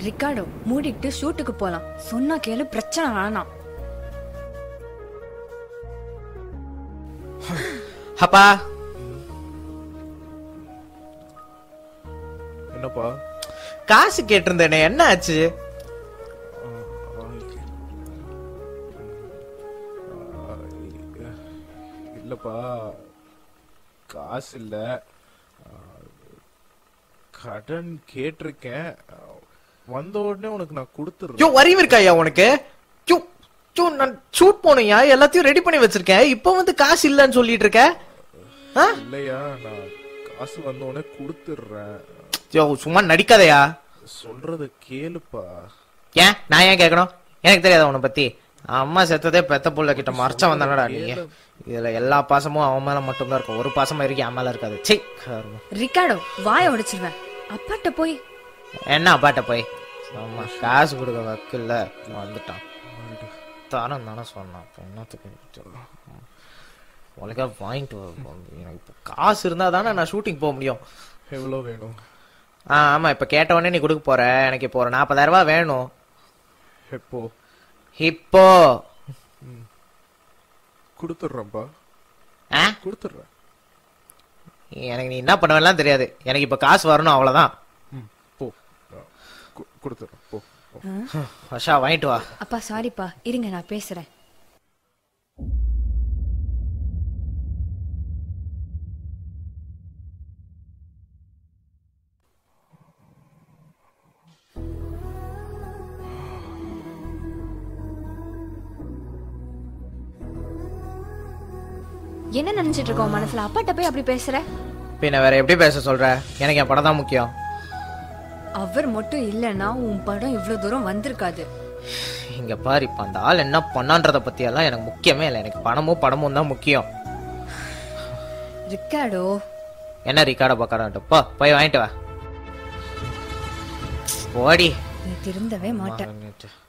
Ricardo மூடிட்டு ஷூட்டுக்கு போலாம் சொன்னா கேளு பிரச்சனை வேணாம் அப்பா என்னப்பா காசு கேட்டிருந்தேனே என்ன ஆச்சு இல்லப்பா காசு இல்ல ஆ, கடன் கேட்டிருக்கேன் ஆ, வந்த உடனே உனக்கு நான் கொடுத்துறேன் யோ அறிவு இருக்காயா உனக்கு யோ யோ நான் ஷூட் போனையா எல்லாத்தையும் ரெடி பண்ணி வச்சிருக்கேன் இப்போ வந்து காசு இல்லைன்னு சொல்லிட்டு இருக்க ஆ? இல்லையா நான் காசு வந்த உடனே கொடுத்துடுறேன் யோ சும்மா நடிக்காதயா சொல்றத கேளுப்பா ஏன் நான் ஏன் கேட்கணும் எனக்கு தெரியாத உன்னை பத்தி அம்மா செத்ததே பெத்த புள்ள கிட்ட மறைச்ச வந்தானடா நீ இதுல எல்லா பாசமும் அவன் மேல மட்டும்தான் இருக்கும் ஒரு பாசமும் இருக்கு என் மேல இருக்காது சி ரிக்கார்டோ வாய உடைச்சிருவேன் அப்பாட்ட போய் என்ன அப்பாட்ட போய் அம்மா காசு கொடுக்க வக்கில்ல வந்துட்டான் தரம் தானே சொன்னான் அப்ப என்னத்துக்கு உலக வாங்கிட்டு வா. எனக்கு இப்போ காசு இருந்தா தானே நான் ஷூட்டிங் போக முடியும் எவ்வளவு வேணும் ஆ ஆமா இப்ப கேட்ட உடனே நீ கொடுக்க போற எனக்கு இப்போ ஒரு நாற்பதாயிரம் ரூபாய் வேணும் எப்போ இப்போ கொடுத்துடுறேன்ப்பா ஆ கொடுத்துடுறேன் எனக்கு நீ என்ன பண்ணுவேன்லாம் தெரியாது எனக்கு இப்ப காசு வரணும் அவ்வளவுதான் ம், போ ஆ, கு- கொடுத்துடுறேன் போ போ. வஷா வாங்கிட்டு வா அப்பா சாரிப்பா இருங்க நான் பேசுறேன் என்ன நினைச்சிட்டு இருக்கோம் மனசுல அப்பாட்ட போய் அப்படி பேசுற பின்ன வேற எப்படி பேச சொல்ற எனக்கு என் படம் தான் முக்கியம் அவர் மட்டும் இல்லைன்னா உன் படம் இவ்வளவு தூரம் வந்திருக்காது இங்க பாரு இப்ப அந்த ஆள் என்ன பண்ணான்றத பத்தி எல்லாம் எனக்கு முக்கியமே இல்லை எனக்கு பணமும் படமும் தான் முக்கியம் ரிக்கார்டோ என்ன ரிக்கார்ட பக்காரன்ட்டு போ போய் வாங்கிட்டு வா போடி நீ திருந்தவே மாட்ட வாங்கிட்டு.